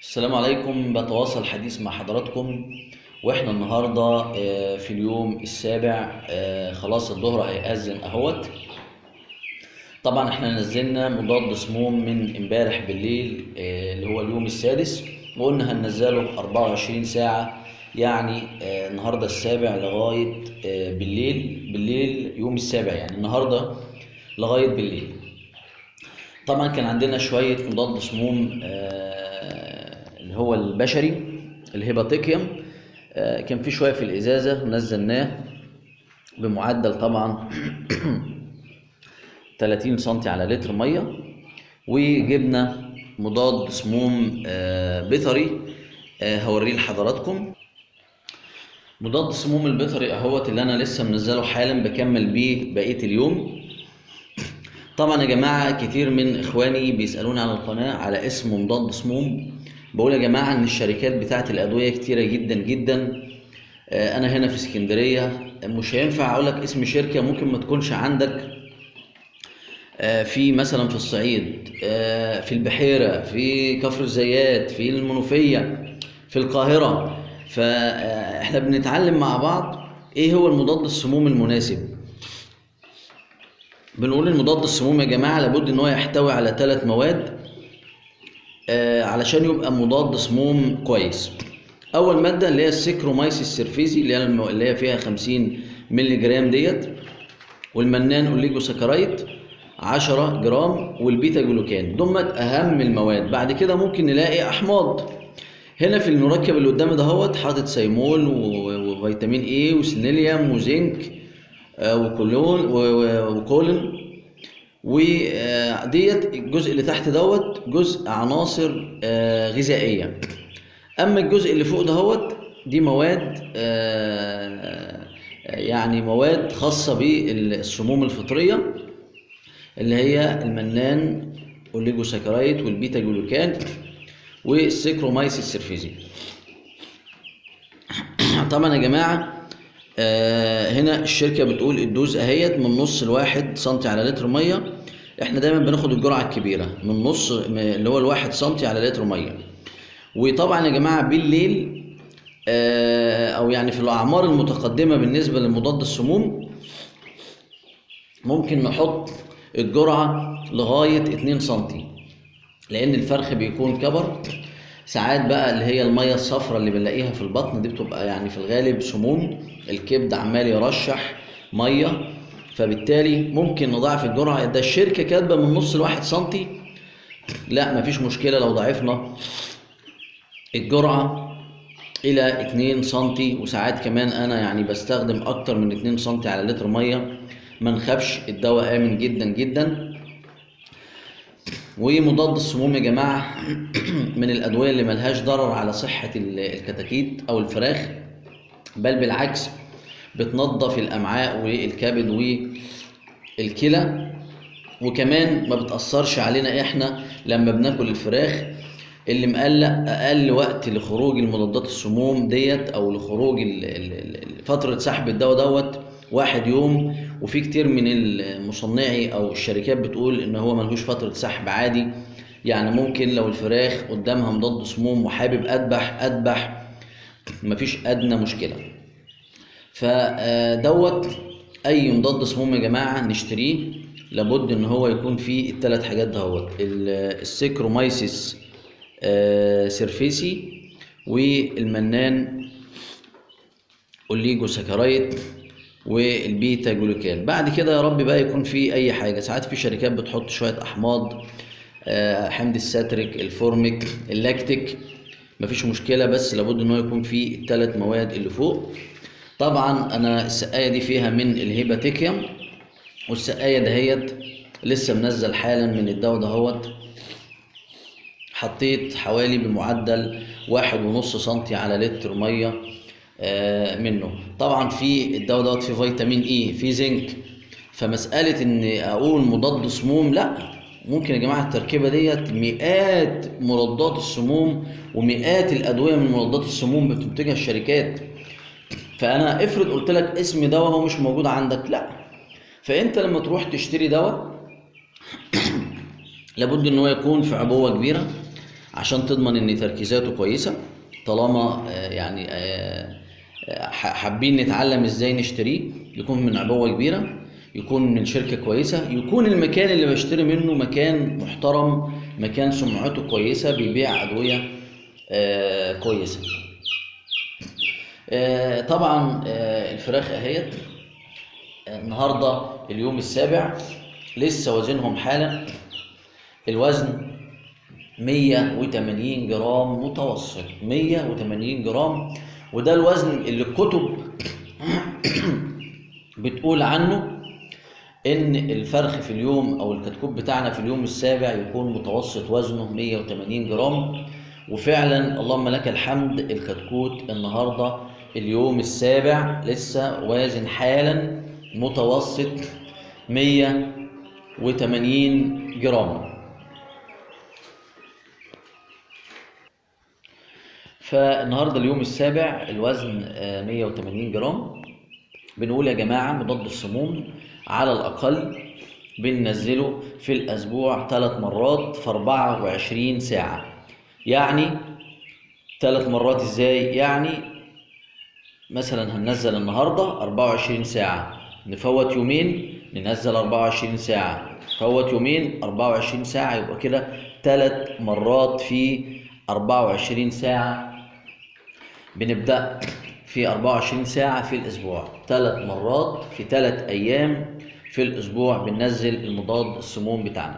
السلام عليكم بتواصل حديث مع حضراتكم واحنا النهارده آه، في اليوم السابع آه، خلاص الظهر هيأذن اهوت طبعا احنا نزلنا مضاد سموم من امبارح بالليل آه، اللي هو اليوم السادس وقلنا هننزله 24 ساعة يعني آه، النهارده السابع لغاية آه، بالليل بالليل يوم السابع يعني النهارده لغاية بالليل طبعا كان عندنا شوية مضاد سموم آه، اللي هو البشري الهيباتيكيوم آه، كان في شوية في الإزازة نزلناه بمعدل طبعا 30 سنتي على لتر مية وجبنا مضاد سموم آه، بيطري آه، هوريه لحضراتكم مضاد سموم البيطري اهوت اللي انا لسه منزله حالا بكمل بيه بقيه اليوم طبعا يا جماعه كتير من اخواني بيسالوني على القناه على اسم مضاد سموم بقول يا جماعه ان الشركات بتاعه الادويه كتيره جدا جدا آه، انا هنا في اسكندريه مش هينفع اقول لك اسم شركه ممكن ما تكونش عندك آه، في مثلا في الصعيد آه، في البحيره في كفر الزيات في المنوفيه في القاهره فاحنا بنتعلم مع بعض ايه هو المضاد السموم المناسب بنقول المضاد السموم يا جماعه لابد ان هو يحتوي على ثلاث مواد آه، علشان يبقى مضاد سموم كويس اول ماده اللي هي السيكرومايسيس سيرفيزي اللي هي المو... اللي هي فيها 50 مللي جرام ديت والمنان اوليجوساكرايد 10 جرام والبيتا جلوكان دمت اهم المواد بعد كده ممكن نلاقي احماض هنا في المركب اللي قدامي دهوت حاطط سيمول و- وفيتامين اي وسيلينيوم وزنك آه، وكولون و- و- وكولين وديت الجزء اللي تحت دوت جزء عناصر آه، غذائيه اما الجزء اللي فوق دهوت دي مواد آه، يعني مواد خاصه بالسموم الفطريه اللي هي المنان والليجوساكرايد والبيتا جلوكان والسيكرومايسيس سيرفيزي طبعا يا جماعه آه هنا الشركه بتقول الدوز اهيت من نص الواحد سنتي على لتر ميه احنا دايما بناخد الجرعه الكبيره من نص م- اللي هو الواحد سنتي على لتر ميه وطبعا يا جماعه بالليل آه او يعني في الاعمار المتقدمه بالنسبه لمضاد السموم ممكن نحط الجرعه لغايه 2 سنتي لان الفرخ بيكون كبر ساعات بقى اللي هي الميه الصفراء اللي بنلاقيها في البطن دي بتبقى يعني في الغالب سموم الكبد عمال يرشح ميه فبالتالي ممكن نضاعف الجرعه ده الشركه كاتبه من نص لواحد سنتي لا مفيش مشكله لو ضاعفنا الجرعه الى 2 سنتي وساعات كمان انا يعني بستخدم اكتر من 2 سنتي على لتر ميه ما نخافش الدواء امن جدا جدا ومضاد السموم يا جماعه من الادويه اللي ملهاش ضرر على صحه ال- الكتاكيت او الفراخ بل بالعكس بتنظف الامعاء والكبد والكلى وكمان ما بتاثرش علينا احنا لما بناكل الفراخ اللي مقلق اقل وقت لخروج المضادات السموم ديت او لخروج ال- ال- ال- فتره سحب الدواء دوت واحد يوم وفي كتير من المصنعي او الشركات بتقول ان هو ملهوش فتره سحب عادي يعني ممكن لو الفراخ قدامها مضاد سموم وحابب اذبح اذبح مفيش ادنى مشكله فدوت اي مضاد سموم يا جماعه نشتريه لابد ان هو يكون فيه الثلاث حاجات دهوت ال- السيكرومايسيس آه، سيرفيسي والمنان اوليجوساكرايد والبيتا جلوكان بعد كده يا رب بقى يكون في اي حاجه ساعات في شركات بتحط شويه احماض آه، حمض الساتريك الفورميك اللاكتيك مفيش مشكله بس لابد ان هو يكون فيه الثلاث مواد اللي فوق طبعا انا السقايه دي فيها من الهيباتيكيوم والسقايه دهيت لسه منزل حالا من الدواء دهوت حطيت حوالي بمعدل واحد ونص سنتي على لتر ميه آه، منه طبعا في الدواء دوت فيه فيتامين اي فيه زنك فمساله ان اقول مضاد سموم لا ممكن يا جماعه التركيبه ديت مئات مضادات السموم ومئات الادويه من مضادات السموم بتنتجها الشركات فانا افرض قلت لك اسم دواء هو مش موجود عندك لا فانت لما تروح تشتري دواء لابد ان هو يكون في عبوه كبيره عشان تضمن ان تركيزاته كويسه طالما آه، يعني آه، آه، ح- حابين نتعلم ازاي نشتريه يكون من عبوه كبيره يكون من شركه كويسه يكون المكان اللي بشتري منه مكان محترم مكان سمعته كويسه بيبيع ادويه آه، كويسه آه، طبعا آه، الفراخ اهيت النهارده اليوم السابع لسه وزنهم حالا الوزن 180 جرام متوسط 180 جرام وده الوزن اللي الكتب بتقول عنه ان الفرخ في اليوم او الكتكوت بتاعنا في اليوم السابع يكون متوسط وزنه 180 جرام وفعلا اللهم لك الحمد الكتكوت النهارده اليوم السابع لسه وازن حالا متوسط 180 جرام فالنهارده اليوم السابع الوزن آه، 180 جرام بنقول يا جماعة مضاد السموم على الأقل بننزله في الأسبوع ثلاث مرات في 24 ساعة يعني ثلاث مرات إزاي؟ يعني مثلا هننزل النهاردة 24 ساعة نفوت يومين ننزل 24 ساعة فوت يومين 24 ساعة يبقى كده ثلاث مرات في 24 ساعة بنبدأ في 24 ساعة في الأسبوع ثلاث مرات في ثلاث أيام في الأسبوع بننزل المضاد السموم بتاعنا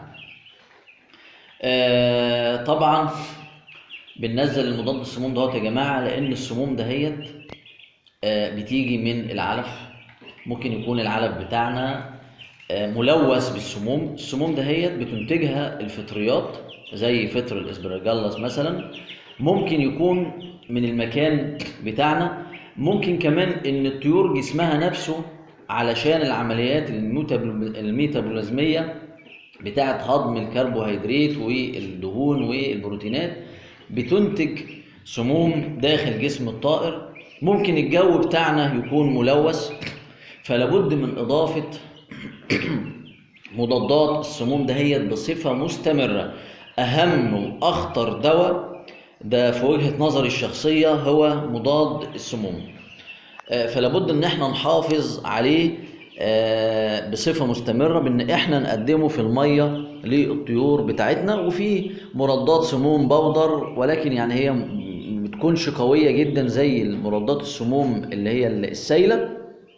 آه طبعا بننزل المضاد السموم دوت يا جماعة لأن السموم دهيت آه بتيجي من العلف ممكن يكون العلف بتاعنا آه ملوث بالسموم السموم دهيت بتنتجها الفطريات زي فطر الاسبراجالس مثلا ممكن يكون من المكان بتاعنا ممكن كمان ان الطيور جسمها نفسه علشان العمليات الميتابول- الميتابوليزميه بتاعه هضم الكربوهيدرات والدهون والبروتينات بتنتج سموم داخل جسم الطائر ممكن الجو بتاعنا يكون ملوث فلابد من اضافه مضادات السموم دهيت بصفة مستمرة أهم وأخطر دواء ده في وجهة نظري الشخصية هو مضاد السموم آه، فلابد ان احنا نحافظ عليه آه، بصفة مستمرة بان احنا نقدمه في المية للطيور بتاعتنا وفي مضادات سموم بودر ولكن يعني هي م- بتكونش قوية جدا زي المضادات السموم اللي هي السائلة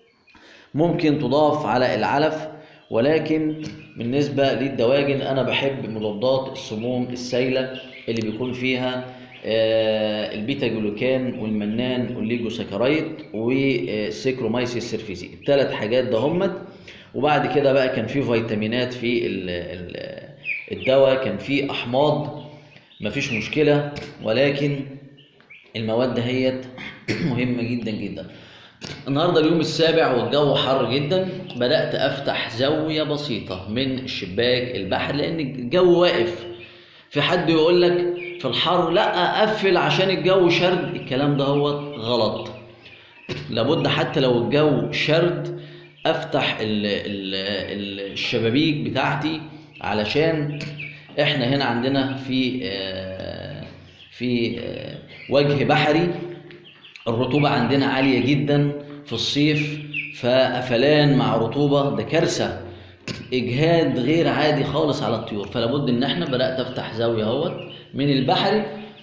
ممكن تضاف على العلف ولكن بالنسبة للدواجن أنا بحب مضادات السموم السائلة اللي بيكون فيها آه، البيتا جلوكان والمنان والليجوساكرايد والسيكرومايسيس سيرفيسي الثلاث حاجات ده همت وبعد كده بقى كان في فيتامينات في ال- ال- الدواء كان في أحماض مفيش مشكلة ولكن المواد دهيت مهمة جدا جدا النهارده اليوم السابع والجو حر جدا بدأت أفتح زاوية بسيطة من الشباك البحر لأن الجو واقف في حد يقول لك في الحر لا قفل عشان الجو شرد الكلام ده هو غلط لابد حتى لو الجو شرد افتح ال ال ال الشبابيك بتاعتي علشان احنا هنا عندنا في آه، في آه، وجه بحري الرطوبة عندنا عالية جدا في الصيف فقفلان مع رطوبة ده كارثة إجهاد غير عادي خالص على الطيور فلابد إن إحنا بدأت أفتح زاوية اهوت من البحري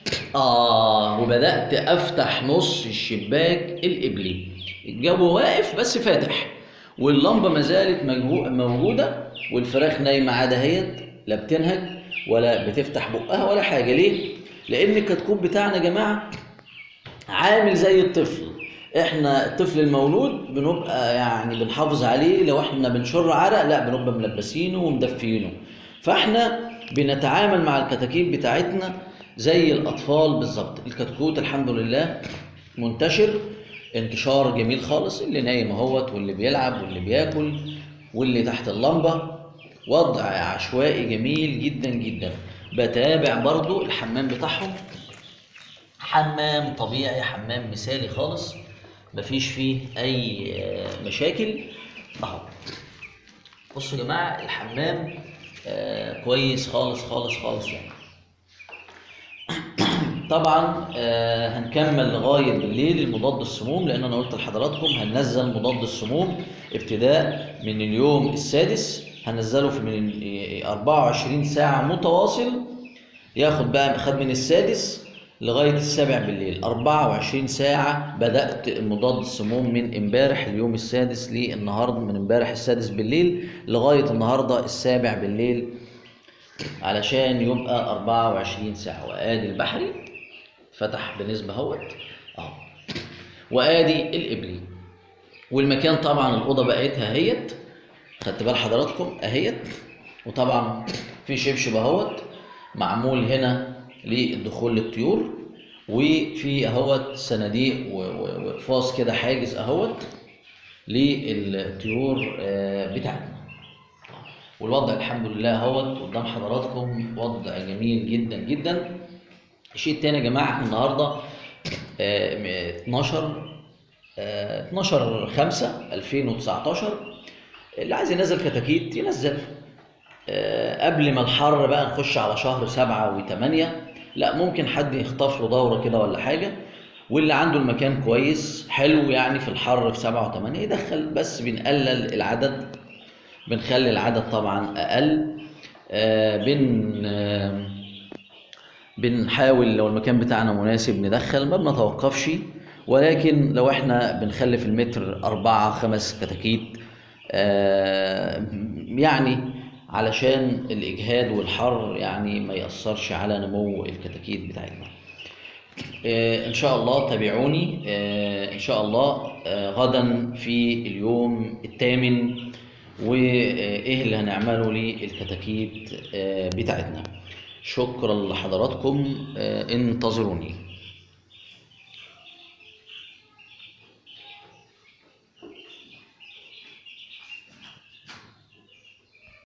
آه وبدأت أفتح نص الشباك القبلي الجو واقف بس فاتح واللمبة ما زالت مجهو- موجودة والفراخ نايمة عادة اهيت لا بتنهج ولا بتفتح بقها ولا حاجة ليه؟ لأن الكتكوت بتاعنا يا جماعة عامل زي الطفل احنا الطفل المولود بنبقى يعني بنحافظ عليه لو احنا بنشر عرق لا بنبقى ملبسينه ومدفينه فاحنا بنتعامل مع الكتاكيت بتاعتنا زي الاطفال بالظبط الكتكوت الحمد لله منتشر انتشار جميل خالص اللي نايم اهوت واللي بيلعب واللي بياكل واللي تحت اللمبه وضع عشوائي جميل جدا جدا بتابع برضو الحمام بتاعهم حمام طبيعي حمام مثالي خالص مفيش فيه اي آه، مشاكل اهو بصوا يا جماعه الحمام آه، كويس خالص خالص خالص يعني طبعا آه، هنكمل لغايه بالليل المضاد السموم لان انا قلت لحضراتكم هننزل مضاد السموم ابتداء من اليوم السادس هنزله في من آه، 24 ساعه متواصل ياخد بقى خد من السادس لغايه السابع بالليل 24 ساعه بدات مضاد السموم من امبارح اليوم السادس للنهارده من امبارح السادس بالليل لغايه النهارده السابع بالليل علشان يبقى 24 ساعة وادي البحري فتح بنسبة اهوت اهو وادي الابلي والمكان طبعا الاوضه بقيتها اهيت خدت بال حضراتكم اهيت وطبعا في شبشب اهوت معمول هنا للدخول للطيور وفي اهوت صناديق و- و- واقفاص كده حاجز اهوت للطيور آه، بتاعتنا والوضع الحمد لله اهوت قدام حضراتكم وضع جميل جدا جدا الشيء التاني يا جماعه احنا النهارده آه، م- 12 آه، 12 5 2019 اللي عايز ينزل كتاكيت ينزل آه، قبل ما الحر بقى نخش على شهر سبعة وثمانية لا ممكن حد يخطف له دورة كده ولا حاجة واللي عنده المكان كويس حلو يعني في الحر في سبعة وثمانية يدخل بس بنقلل العدد بنخلي العدد طبعا أقل آه، بن آه، بنحاول لو المكان بتاعنا مناسب ندخل ما بنتوقفش ولكن لو احنا بنخلي في المتر أربعة خمس كتاكيت آه، يعني علشان الإجهاد والحر يعني ما يأثرش على نمو الكتاكيت بتاعتنا آه، إن شاء الله تابعوني آه، إن شاء الله آه، غدا في اليوم الثامن وإيه اللي هنعمله للكتاكيت آه، بتاعتنا شكرا لحضراتكم آه، انتظروني